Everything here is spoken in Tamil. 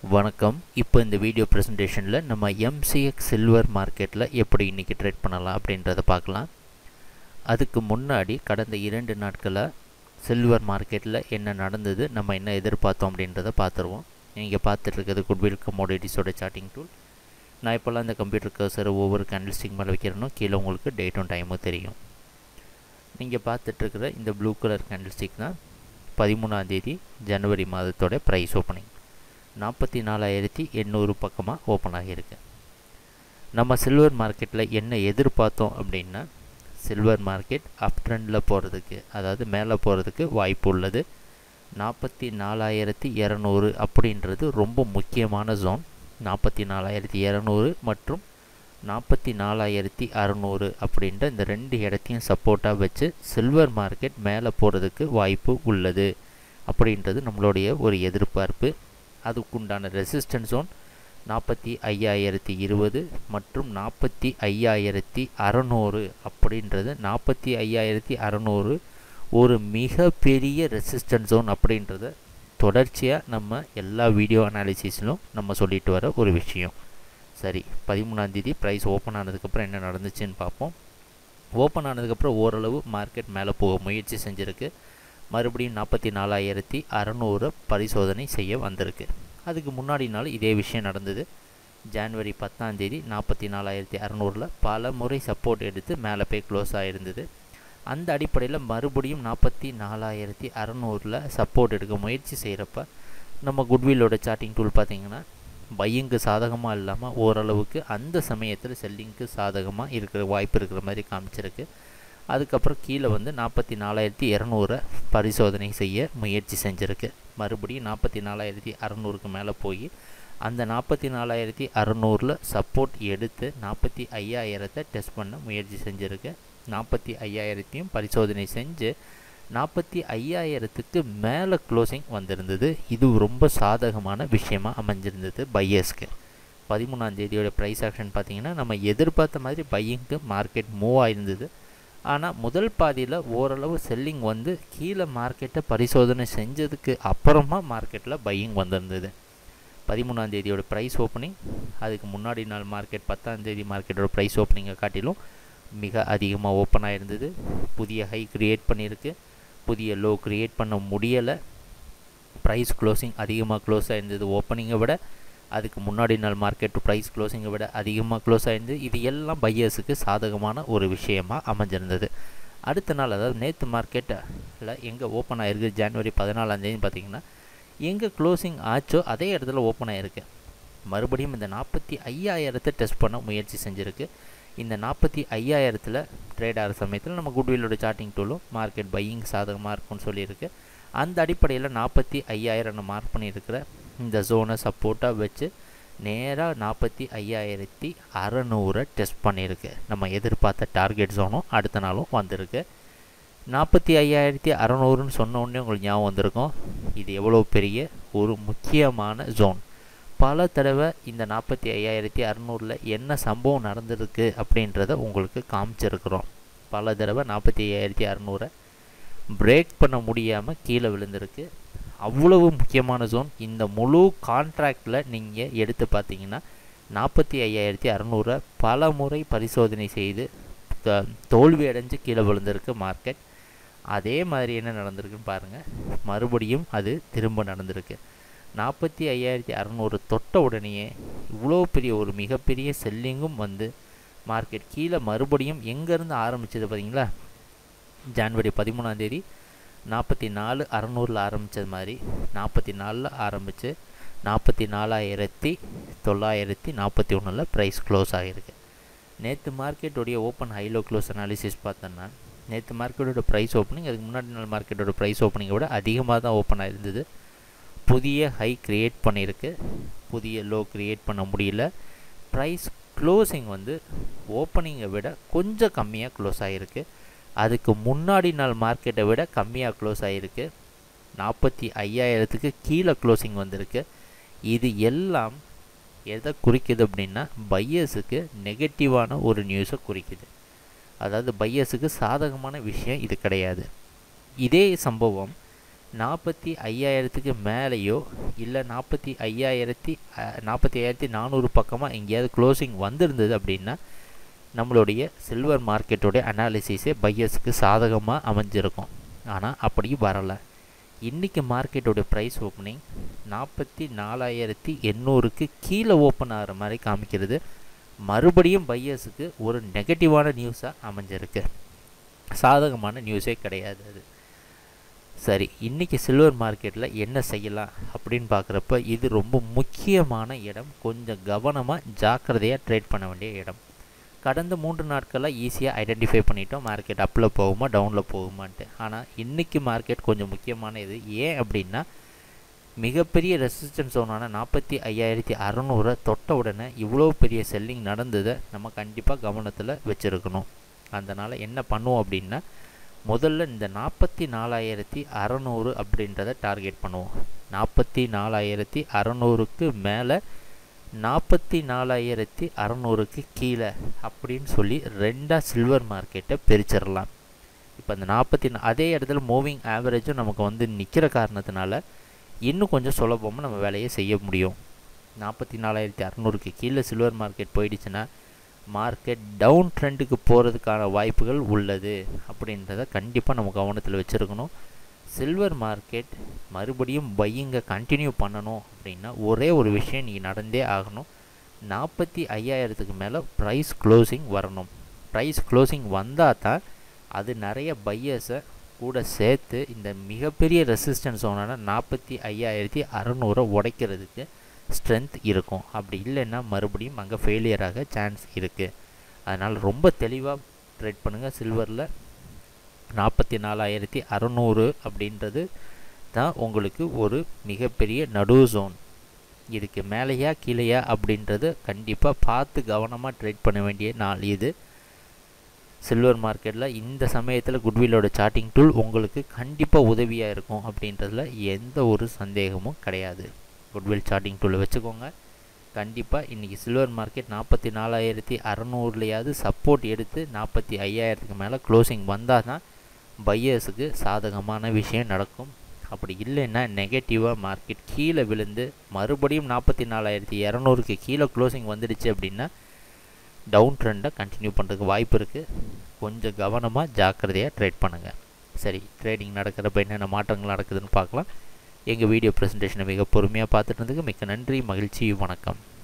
வணக்கம் இப்போ இந்த வீடியோ ப்ரெசன்டேஷனில் நம்ம எம்சிஎக்ஸ் சில்வர் மார்க்கெட்டில் எப்படி இன்றைக்கி ட்ரேட் பண்ணலாம் அப்படின்றத பார்க்கலாம் அதுக்கு முன்னாடி கடந்த இரண்டு நாட்களாக சில்வர் மார்க்கெட்டில் என்ன நடந்தது நம்ம என்ன எதிர்பார்த்தோம் அப்படின்றத பார்த்துருவோம் நீங்கள் பார்த்துட்டு இருக்கிறது குட்வில் கமோடிட்டிஸோட சார்ட்டிங் டூல் நான் இப்போல்லாம் இந்த கம்ப்யூட்டர் கர்சரை ஒவ்வொரு கேண்டில்ஸ்டிக் மேலே வைக்கிறேனோ கீழே உங்களுக்கு டேட்டும் டைமும் தெரியும் நீங்கள் பார்த்துட்ருக்கிற இந்த ப்ளூ கலர் கேண்டில்ஸ்டிக் தான் பதிமூணாந்தேதி ஜனவரி மாதத்தோட ப்ரைஸ் ஓப்பனிங் நாற்பத்தி நாலாயிரத்தி எண்ணூறு பக்கமாக ஓப்பன் ஆகியிருக்கு நம்ம சில்வர் மார்க்கெட்டில் என்ன எதிர்பார்த்தோம் அப்படின்னா சில்வர் மார்க்கெட் அப் ட்ரெண்டில் போகிறதுக்கு அதாவது மேலே போகிறதுக்கு வாய்ப்பு உள்ளது நாற்பத்தி நாலாயிரத்தி இரநூறு அப்படின்றது ரொம்ப முக்கியமான ஜோன் நாற்பத்தி நாலாயிரத்தி இரநூறு மற்றும் நாற்பத்தி நாலாயிரத்தி அறநூறு அப்படின்ற இந்த ரெண்டு இடத்தையும் சப்போர்ட்டாக வச்சு சில்வர் மார்க்கெட் மேலே போகிறதுக்கு வாய்ப்பு உள்ளது அப்படின்றது நம்மளுடைய ஒரு எதிர்பார்ப்பு அதுக்குண்டான ரெசிஸ்டன்ஸ் ஜோன் நாற்பத்தி ஐயாயிரத்தி இருபது மற்றும் நாற்பத்தி ஐயாயிரத்தி அறநூறு அப்படின்றது நாற்பத்தி ஐயாயிரத்தி அறநூறு ஒரு மிகப்பெரிய ரெசிஸ்டன்ஸ் ஜோன் அப்படின்றத தொடர்ச்சியாக நம்ம எல்லா வீடியோ அனாலிசிஸ்லும் நம்ம சொல்லிட்டு வர ஒரு விஷயம் சரி பதிமூணாந்தேதி ப்ரைஸ் ஓப்பன் ஆனதுக்கப்புறம் என்ன நடந்துச்சுன்னு பார்ப்போம் ஓப்பன் ஆனதுக்கப்புறம் ஓரளவு மார்க்கெட் மேலே போக முயற்சி செஞ்சுருக்கு மறுபடியும் நாற்பத்தி நாலாயிரத்தி அறநூறு பரிசோதனை செய்ய வந்திருக்கு அதுக்கு முன்னாடி நாள் இதே விஷயம் நடந்தது ஜான்வரி பத்தாந்தேதி நாற்பத்தி நாலாயிரத்தி அறநூறில் பல முறை சப்போர்ட் எடுத்து மேலே போய் க்ளோஸ் ஆகிருந்தது அந்த அடிப்படையில் மறுபடியும் நாற்பத்தி நாலாயிரத்தி அறநூறில் சப்போர்ட் எடுக்க முயற்சி செய்கிறப்ப நம்ம குட்வில்லோட சார்ட்டிங் டூல் பார்த்திங்கன்னா பையிங்க்கு சாதகமாக இல்லாமல் ஓரளவுக்கு அந்த சமயத்தில் செல்லிங்க்கு சாதகமாக இருக்கிற வாய்ப்பு இருக்கிற மாதிரி காமிச்சிருக்கு அதுக்கப்புறம் கீழே வந்து நாற்பத்தி நாலாயிரத்தி இரநூறை பரிசோதனை செய்ய முயற்சி செஞ்சுருக்கு மறுபடியும் நாற்பத்தி நாலாயிரத்தி அறநூறுக்கு மேலே போய் அந்த நாற்பத்தி நாலாயிரத்தி அறநூறில் சப்போர்ட் எடுத்து நாற்பத்தி ஐயாயிரத்தை டெஸ்ட் பண்ண முயற்சி செஞ்சுருக்கு நாற்பத்தி ஐயாயிரத்தையும் பரிசோதனை செஞ்சு நாற்பத்தி ஐயாயிரத்துக்கு மேலே க்ளோசிங் வந்திருந்தது இது ரொம்ப சாதகமான விஷயமாக அமைஞ்சிருந்தது பையர்ஸ்க்கு பதிமூணாம் தேதியோட ப்ரைஸ் ஆக்ஷன் பார்த்திங்கன்னா நம்ம எதிர்பார்த்த மாதிரி பையிங்க்கு மார்க்கெட் மூவ் ஆயிருந்தது ஆனால் முதல் பாதியில் ஓரளவு செல்லிங் வந்து கீழே மார்க்கெட்டை பரிசோதனை செஞ்சதுக்கு அப்புறமா மார்க்கெட்டில் பையிங் வந்திருந்தது பதிமூணாம் தேதியோட ப்ரைஸ் ஓப்பனிங் அதுக்கு முன்னாடி நாள் மார்க்கெட் பத்தாம் தேதி மார்க்கெட்டோட ப்ரைஸ் ஓப்பனிங்கை காட்டிலும் மிக அதிகமாக ஓப்பன் ஆகிருந்தது புதிய ஹை க்ரியேட் பண்ணியிருக்கு புதிய லோ க்ரியேட் பண்ண முடியலை ப்ரைஸ் க்ளோசிங் அதிகமாக க்ளோஸ் ஆகிருந்தது ஓப்பனிங்கை விட அதுக்கு முன்னாடி நாள் மார்க்கெட் ப்ரைஸ் க்ளோசிங்கை விட அதிகமாக க்ளோஸ் ஆகிருந்தது இது எல்லாம் பையர்ஸுக்கு சாதகமான ஒரு விஷயமாக அமைஞ்சிருந்தது அடுத்த நாள் அதாவது நேற்று மார்க்கெட்டில் எங்கே ஓப்பன் ஆகிருக்கு ஜனவரி பதினாலாந்தேதி பார்த்திங்கன்னா எங்கே க்ளோசிங் ஆச்சோ அதே இடத்துல ஓப்பன் ஆகிருக்கு மறுபடியும் இந்த நாற்பத்தி ஐயாயிரத்தை டெஸ்ட் பண்ண முயற்சி செஞ்சுருக்கு இந்த நாற்பத்தி ஐயாயிரத்தில் ட்ரேட் ஆகிற சமயத்தில் நம்ம குட்வில்லோட சார்ட்டிங் டூலும் மார்க்கெட் பையிங் சாதகமாக இருக்கும்னு சொல்லியிருக்கு அந்த அடிப்படையில் நாற்பத்தி ஐயாயிரம் மார்க் பண்ணியிருக்கிற இந்த ஜோனை சப்போர்ட்டாக வச்சு நேராக நாற்பத்தி ஐயாயிரத்தி அறநூறை டெஸ்ட் பண்ணியிருக்கு நம்ம எதிர்பார்த்த டார்கெட் ஜோனும் அடுத்த நாளும் வந்திருக்கு நாற்பத்தி ஐயாயிரத்தி அறநூறுன்னு சொன்ன உடனே உங்களுக்கு ஞாபகம் வந்திருக்கும் இது எவ்வளோ பெரிய ஒரு முக்கியமான ஜோன் பல தடவை இந்த நாற்பத்தி ஐயாயிரத்தி அறநூறில் என்ன சம்பவம் நடந்திருக்கு அப்படின்றத உங்களுக்கு காமிச்சிருக்கிறோம் பல தடவை நாற்பத்தி ஐயாயிரத்தி அறநூறை பிரேக் பண்ண முடியாமல் கீழே விழுந்திருக்கு அவ்வளவு முக்கியமான ஜோன் இந்த முழு கான்ட்ராக்டில் நீங்கள் எடுத்து பார்த்தீங்கன்னா நாற்பத்தி ஐயாயிரத்தி அறநூறை பல முறை பரிசோதனை செய்து தோல்வி அடைஞ்சு கீழே விழுந்திருக்கு மார்க்கெட் அதே மாதிரி என்ன நடந்திருக்குன்னு பாருங்கள் மறுபடியும் அது திரும்ப நடந்திருக்கு நாற்பத்தி ஐயாயிரத்தி அறநூறு தொட்ட உடனேயே இவ்வளோ பெரிய ஒரு மிகப்பெரிய செல்லிங்கும் வந்து மார்க்கெட் கீழே மறுபடியும் எங்கேருந்து ஆரம்பிச்சது பார்த்தீங்களா ஜான்வரி பதிமூணாந்தேதி நாற்பத்தி நாலு அறநூறில் ஆரம்பித்தது மாதிரி நாற்பத்தி நாலில் ஆரம்பித்து நாற்பத்தி நாலாயிரத்தி தொள்ளாயிரத்தி நாற்பத்தி ஒன்றில் ப்ரைஸ் க்ளோஸ் ஆகிருக்கு நேற்று மார்க்கெட்டுடைய ஓப்பன் ஹைலோ க்ளோஸ் அனாலிசிஸ் பார்த்தோன்னா நேற்று மார்க்கெட்டோட ப்ரைஸ் ஓப்பனிங் அதுக்கு முன்னாடி நாள் மார்க்கெட்டோட ப்ரைஸ் ஓப்பனிங்கை விட அதிகமாக தான் ஓப்பன் ஆகிருந்தது புதிய ஹை க்ரியேட் பண்ணியிருக்கு புதிய லோ க்ரியேட் பண்ண முடியல ப்ரைஸ் க்ளோசிங் வந்து ஓப்பனிங்கை விட கொஞ்சம் கம்மியாக க்ளோஸ் ஆகிருக்கு அதுக்கு முன்னாடி நாள் மார்க்கெட்டை விட கம்மியாக க்ளோஸ் ஆகிருக்கு நாற்பத்தி ஐயாயிரத்துக்கு கீழே க்ளோசிங் வந்திருக்கு இது எல்லாம் எதை குறிக்குது அப்படின்னா பையர்ஸுக்கு நெகட்டிவான ஒரு நியூஸை குறிக்குது அதாவது பையர்ஸுக்கு சாதகமான விஷயம் இது கிடையாது இதே சம்பவம் நாற்பத்தி ஐயாயிரத்துக்கு மேலேயோ இல்லை நாற்பத்தி ஐயாயிரத்தி நாற்பத்தி ஐயாயிரத்தி நானூறு பக்கமாக எங்கேயாவது க்ளோசிங் வந்திருந்தது அப்படின்னா நம்மளுடைய சில்வர் மார்க்கெட்டோடைய அனாலிசிஸே பையர்ஸுக்கு சாதகமாக அமைஞ்சிருக்கும் ஆனால் அப்படி வரலை இன்றைக்கி மார்க்கெட்டோடைய ப்ரைஸ் ஓப்பனிங் நாற்பத்தி நாலாயிரத்தி எண்ணூறுக்கு கீழே ஓப்பன் ஆகிற மாதிரி காமிக்கிறது மறுபடியும் பையர்ஸுக்கு ஒரு நெகட்டிவான நியூஸாக அமைஞ்சிருக்கு சாதகமான நியூஸே கிடையாது அது சரி இன்றைக்கி சில்வர் மார்க்கெட்டில் என்ன செய்யலாம் அப்படின்னு பார்க்குறப்ப இது ரொம்ப முக்கியமான இடம் கொஞ்சம் கவனமாக ஜாக்கிரதையாக ட்ரேட் பண்ண வேண்டிய இடம் கடந்த மூன்று நாட்களாக ஈஸியாக ஐடென்டிஃபை பண்ணிட்டோம் மார்க்கெட் அப்பில் போகுமா டவுனில் போகுமான்ட்டு ஆனால் இன்றைக்கி மார்க்கெட் கொஞ்சம் முக்கியமான இது ஏன் அப்படின்னா மிகப்பெரிய ரெசிஸ்டன்ஸ் ஜோனான நாற்பத்தி ஐயாயிரத்தி அறநூறை தொட்ட உடனே இவ்வளோ பெரிய செல்லிங் நடந்ததை நம்ம கண்டிப்பாக கவனத்தில் வச்சுருக்கணும் அதனால் என்ன பண்ணுவோம் அப்படின்னா முதல்ல இந்த நாற்பத்தி நாலாயிரத்தி அறநூறு அப்படின்றத டார்கெட் பண்ணுவோம் நாற்பத்தி நாலாயிரத்தி அறநூறுக்கு மேலே நாற்பத்தி நாலாயிரத்தி அறநூறுக்கு கீழே அப்படின்னு சொல்லி ரெண்டாக சில்வர் மார்க்கெட்டை பிரிச்சிடலாம் இப்போ அந்த நாற்பத்தி அதே இடத்துல மூவிங் ஆவரேஜும் நமக்கு வந்து நிற்கிற காரணத்தினால இன்னும் கொஞ்சம் சுலபமாக நம்ம வேலையை செய்ய முடியும் நாற்பத்தி நாலாயிரத்தி அறநூறுக்கு கீழே சில்வர் மார்க்கெட் போயிடுச்சுன்னா மார்க்கெட் டவுன் ட்ரெண்டுக்கு போகிறதுக்கான வாய்ப்புகள் உள்ளது அப்படின்றத கண்டிப்பாக நம்ம கவனத்தில் வச்சுருக்கணும் சில்வர் மார்க்கெட் மறுபடியும் பையிங்கை கண்டினியூ பண்ணணும் அப்படின்னா ஒரே ஒரு விஷயம் இன்றைக்கி நடந்தே ஆகணும் நாற்பத்தி ஐயாயிரத்துக்கு மேலே ப்ரைஸ் க்ளோசிங் வரணும் ப்ரைஸ் க்ளோசிங் வந்தால் தான் அது நிறைய பையர்ஸை கூட சேர்த்து இந்த மிகப்பெரிய ரெசிஸ்டன்ஸ் ஜோனான நாற்பத்தி ஐயாயிரத்தி அறநூறை உடைக்கிறதுக்கு ஸ்ட்ரென்த் இருக்கும் அப்படி இல்லைன்னா மறுபடியும் அங்கே ஃபெயிலியராக சான்ஸ் இருக்குது அதனால் ரொம்ப தெளிவாக ட்ரேட் பண்ணுங்கள் சில்வரில் நாற்பத்தி நாலாயிரத்தி அறநூறு அப்படின்றது தான் உங்களுக்கு ஒரு மிகப்பெரிய நடு ஜோன் இதுக்கு மேலேயா கீழேயா அப்படின்றது கண்டிப்பாக பார்த்து கவனமாக ட்ரேட் பண்ண வேண்டிய நாள் இது சில்வர் மார்க்கெட்டில் இந்த சமயத்தில் குட்வில்லோட சார்ட்டிங் டூல் உங்களுக்கு கண்டிப்பாக உதவியாக இருக்கும் அப்படின்றதுல எந்த ஒரு சந்தேகமும் கிடையாது குட்வில் சார்ட்டிங் டூலை வச்சுக்கோங்க கண்டிப்பாக இன்றைக்கி சில்வர் மார்க்கெட் நாற்பத்தி நாலாயிரத்தி அறநூறுலையாவது சப்போர்ட் எடுத்து நாற்பத்தி ஐயாயிரத்துக்கு மேலே க்ளோசிங் வந்தால் தான் பையர்ஸுக்கு சாதகமான விஷயம் நடக்கும் அப்படி இல்லைன்னா நெகட்டிவாக மார்க்கெட் கீழே விழுந்து மறுபடியும் நாற்பத்தி நாலாயிரத்தி இரநூறுக்கு கீழே க்ளோசிங் வந்துடுச்சு அப்படின்னா டவுன் ட்ரெண்டை கண்டினியூ பண்ணுறதுக்கு வாய்ப்பு இருக்குது கொஞ்சம் கவனமாக ஜாக்கிரதையாக ட்ரேட் பண்ணுங்கள் சரி ட்ரேடிங் நடக்கிறப்ப என்னென்ன மாற்றங்கள் நடக்குதுன்னு பார்க்கலாம் எங்கள் வீடியோ ப்ரெசன்டேஷனை மிக பொறுமையாக பார்த்துட்டு இருந்ததுக்கு மிக்க நன்றி மகிழ்ச்சி வணக்கம்